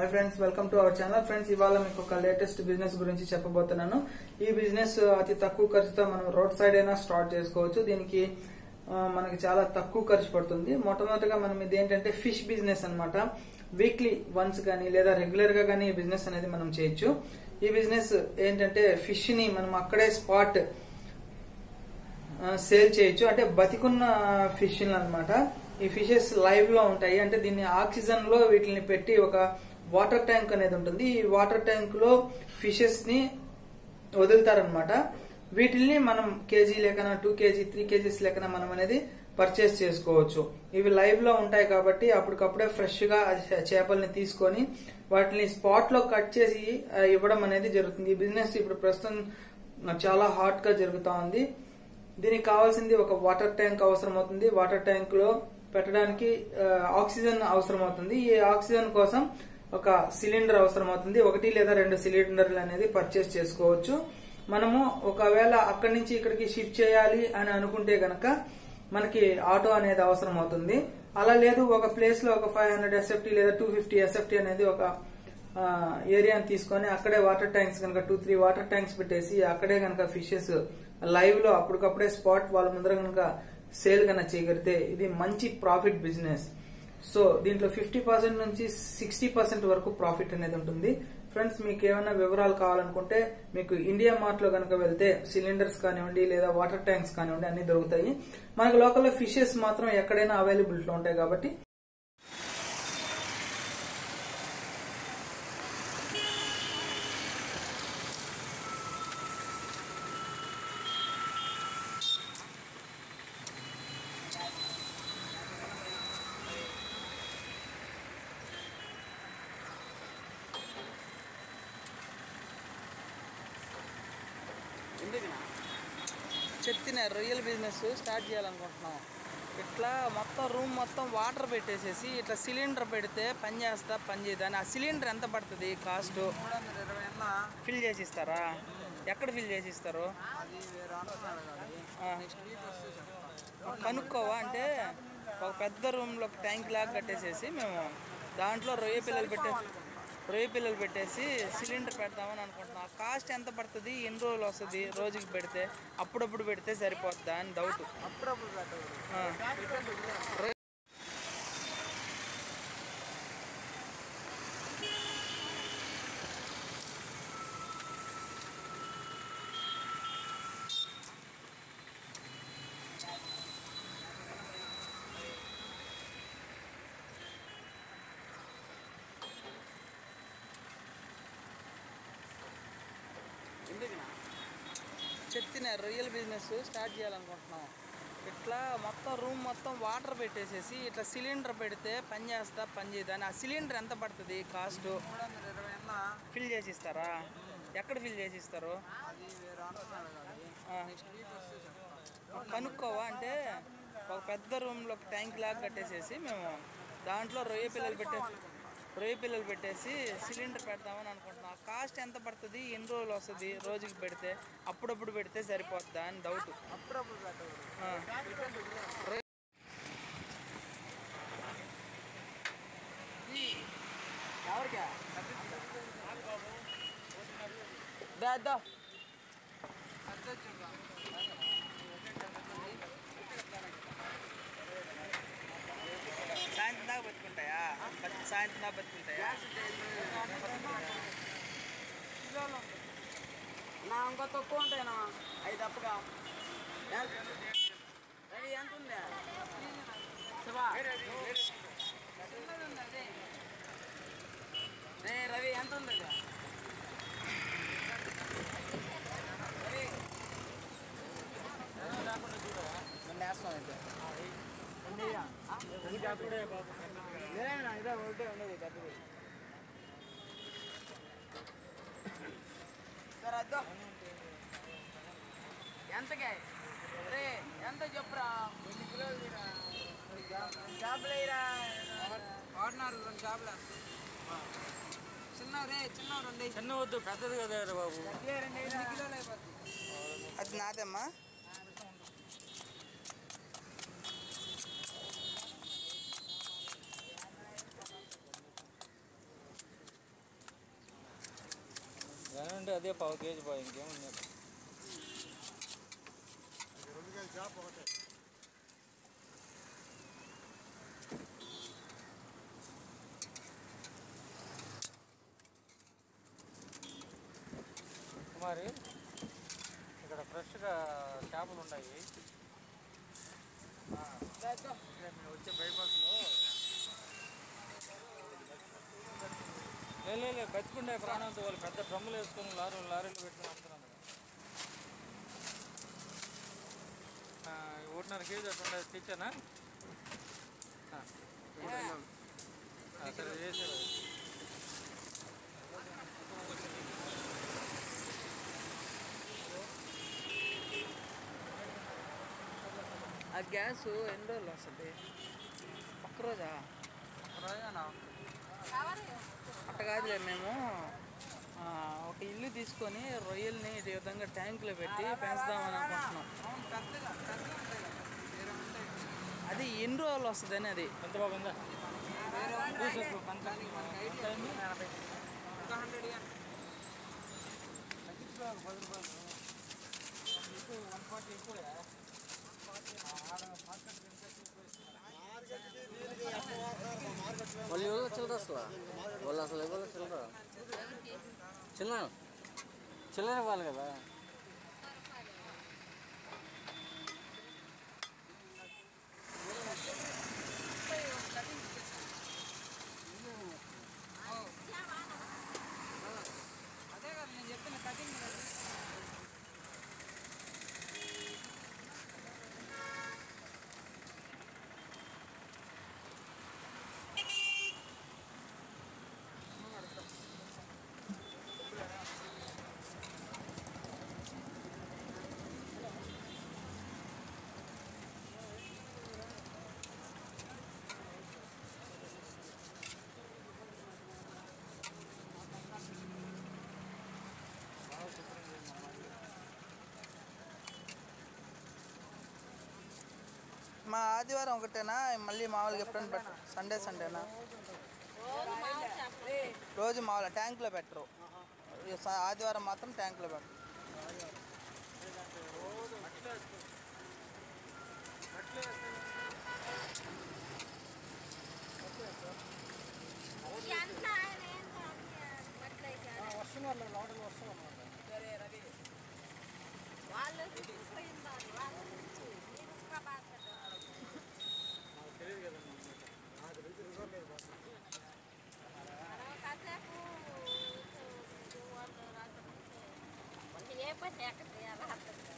Hi friends welcome to our channel friends ఇవాళ మీకు ఒక లేటెస్ట్ బిజినెస్ గురించి చెప్పబోతున్నాను ఈ బిజినెస్ అతి తక్కువ ఖర్చుతో మనం రోడ్ సైడ్ అయినా స్టార్ట్ చేసుకోవచ్చు దీనికి ఆ, మనకి చాలా తక్కువ ఖర్చు పడుతుంది మొట్టమొదటిగా మనం ఇది ఏంటంటే ఫిష్ బిజినెస్ అన్నమాట వీక్లీ వన్స్ కానీ లేదా రెగ్యులర్ గా కానీ ఈ బిజినెస్ అనేది మనం చేయొచ్చు ఈ బిజినెస్ ఏంటంటే ఫిష్ ని మనం అక్కడే స్పాట్ సేల్ చేయొచ్చు అంటే బతికున్న ఫిష్ అన్నమాట ఈ ఫిషెస్ లైవ్ లో ఉంటాయి అంటే దీన్ని ఆక్సిజన్ లో వీటిని పెట్టి ఒక వాటర్ ట్యాంక్ అనేది ఉంటుంది ఈ వాటర్ ట్యాంక్ లో ఫిషెస్ ని వదులుతారనమాట వీటిల్ని మనం కేజీ లెక్కన టూ కేజీ త్రీ కేజీస్ లెక్కన మనం అనేది పర్చేస్ చేసుకోవచ్చు ఇవి లైవ్ లో ఉంటాయి కాబట్టి అప్పటికప్పుడే ఫ్రెష్ గా ఆ చే- చేపల్ని తీసుకొని వాటిని స్పాట్ లో కట్ చేసి ఆ, ఇవ్వడం అనేది జరుగుతుంది ఈ బిజినెస్ ఇప్పుడు ప్రస్తుతం చాలా హాట్ గా జరుగుతా ఉంది దీనికి కావాల్సింది ఒక వాటర్ ట్యాంక్ అవసరం అవుతుంది వాటర్ ట్యాంక్ లో పెట్టడానికి ఆ, ఆక్సిజన్ అవసరం అవుతుంది ఈ ఆక్సిజన్ కోసం ఒక సిలిండర్ అవసరం అవుతుంది ఒకటి లేదా రెండు సిలిండర్లు అనేది పర్చేస్ చేసుకోవచ్చు మనము ఒకవేళ అక్కడి నుంచి ఇక్కడికి షిఫ్ట్ చేయాలి అని అనుకుంటే గనక మనకి ఆటో అనేది అవసరం అవుతుంది అలా లేదు ఒక ప్లేస్ లో ఒక ఫైవ్ హండ్రెడ్ ఎస్ఎఫ్టీ లేదా టూ ఫిఫ్టీ ఎస్ఎఫ్టీ అనేది ఒక ఆ, ఏరియాని తీసుకొని అక్కడే వాటర్ ట్యాంక్స్ కనుక టూ త్రీ వాటర్ ట్యాంక్స్ పెట్టేసి అక్కడే కనుక ఫిషెస్ లైవ్ లో అప్పటికప్పుడే స్పాట్ వాళ్ళ ముందర కనుక సేల్ కనుక చేయగలిగితే ఇది మంచి ప్రాఫిట్ బిజినెస్ సో దీంట్లో ఫిఫ్టీ పర్సెంట్ నుంచి సిక్స్టీ పర్సెంట్ వరకు ప్రాఫిట్ అనేది ఉంటుంది ఫ్రెండ్స్ మీకు ఏమైనా వివరాలు కావాలనుకుంటే మీకు ఇండియా మార్ట్ లో కనుక వెళ్తే సిలిండర్స్ కానివ్వండి లేదా వాటర్ ట్యాంక్స్ కానివ్వండి అన్ని దొరుకుతాయి మనకు లోకల్ ఫిషెస్ మాత్రం ఎక్కడైనా అవైలబిలిటీ ఉంటాయి కాబట్టి చెప్తున్న రొయ్యల బిజినెస్ స్టార్ట్ చేయాలనుకుంటున్నాం ఇట్లా మొత్తం రూమ్ మొత్తం వాటర్ పెట్టేసేసి ఇట్లా సిలిండర్ పెడితే పని చేస్తా పని చేయదని ఆ సిలిండర్ ఎంత పడుతుంది కాస్ట్ ఫిల్ చేసి ఇస్తారా ఎక్కడ ఫిల్ చేసి ఇస్తారు ఆ. కనుక్కోవా అంటే ఒక పెద్ద రూమ్లో ఒక ట్యాంక్ లాగా కట్టేసేసి మేము దాంట్లో రొయ్య పిల్లలు పెట్టే రొయ్య పిల్లలు పెట్టేసి సిలిండర్ పెడదామని అనుకుంటున్నాం కాస్ట్ ఎంత పడుతుంది ఎన్ని రోజులు వస్తుంది రోజుకి పెడితే అప్పుడప్పుడు పెడితే సరిపోతుందా అని డౌట్ అప్పుడప్పుడు పెట్టకూడదు చెప్తున్న రొయ్యల బిజినెస్ స్టార్ట్ చేయాలనుకుంటున్నాం ఇట్లా మొత్తం రూమ్ మొత్తం వాటర్ పెట్టేసేసి ఇట్లా సిలిండర్ పెడితే పని చేస్తా పని చేయదని ఆ సిలిండర్ ఎంత పడుతుంది కాస్ట్ మూడు వందల ఇరవై ఏళ్ళ ఫిల్ చేసి ఇస్తారా ఎక్కడ ఫిల్ చేసి ఇస్తారు అది వేరే అంటున్నాడు కదా ఆ. నెక్స్ట్ వీక్ వస్తే చెప్తాను కనుక్కోవా అంటే ఒక పెద్ద రూమ్లో ఒక ట్యాంక్ లాగా కట్టేసేసి మేము దాంట్లో రొయ్య పిల్లలు పెట్టే రొయ్య పిల్లలు పెట్టేసి సిలిండర్ పెడదామని అనుకుంటున్నాం కాస్ట్ ఎంత పడుతుంది ఎన్ని రోజులు వస్తుంది రోజుకి పెడితే అప్పుడప్పుడు పెడితే సరిపోతుందా అని డౌట్ అప్పుడప్పుడు పెట్టకూడదు ఎవరికా దా సాయంత్రం దాకా బతుకుంటాయా బతి- సాయంత్రం దాకా బతుకుంటాయా నా ఇంకా తక్కువ ఉంటాయినా అవి తప్పగా రవి ఎంత ఉంది శివా రే రవి ఎంత ఉంది ఇది? రవి నన్ను వేస్తాం అయితే లేదన్నా ఇదే ఒకటే ఉండదు పెద్దది సరే అద్దో ఎంతకే రే ఎంత చెప్పురా ఎన్ని కిలోలు తీరా చేపలు వేయరా ఆడినారు రెండు చేపలు చిన్న రే చిన్న రెండు చిన్న వద్దు పెద్దది కదా బాబు పెద్దవి రెండు ఎన్ని కిలోలు అయిపోతుంది అది నాదమ్మా అంటే అదే పావు కేజీ బాయ్ ఇంకేముంది కుమారి ఇక్కడ ఫ్రెష్గా చేపలు ఉన్నాయి ఆ, ఇక్కడ మేము వచ్చే బైపాస్లో లే లే, లే బతికుండే ప్రాణంతో వాళ్ళు పెద్ద డ్రమ్ములు వేసుకొని లారీలు లారీలు పెట్టుకుని అమ్ముతున్నాను ఆ, ఒకటిన్నర కేజీ అట్లా ఉండేది తెచ్చానా ఆ. ఆ, సరే వేసేది ఆ గ్యాస్ ఎన్ని రోజులు వస్తుంది ఒక్కరోజా అట్ట కాదులే మేము ఆ, ఒక ఇల్లు తీసుకొని రొయ్యల్ని ఈ విధంగా ట్యాంకులో పెట్టి పెంచుదామని అనుకుంటున్నాం అది ఎన్ని రోజులు వస్తుందని అది ఎంత బాగుందా వాళ్ళు ఎవరు చిల్లర అసలు వాళ్ళు అసలు ఎవరు చిల్లర చిల్లర చిల్లర ఇవ్వాలి కదా అదే కదా నేను చెప్పిన కటింగ్ మా ఆదివారం ఒకటేనా మళ్ళీ మామూలుగా ఎప్పుడైనా పెట్టరు సండే సండేనా రోజు మామూలు ట్యాంక్లో పెట్టరు ఈ స- ఆదివారం మాత్రం ట్యాంక్లో పెట్టరు వాళ్ళు తీసుకుపోయిందారు వాళ్ళు తీసుకుపోతారు కాసేపు వాళ్ళు రాకపోతే ఏ పని ఎక్కడ చేయాలి అర్థం కాదు.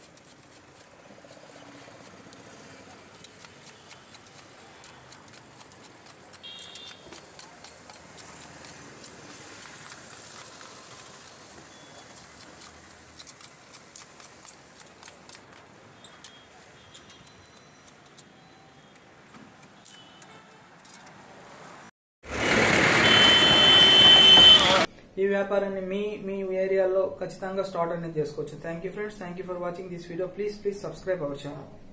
ఈ వ్యాపారాన్ని మీ మీ ఏరియాలో ఖచ్చితంగా స్టార్ట్ అనేది చేసుకోవచ్చు thank you friends thank you for watching this video please please subscribe our channel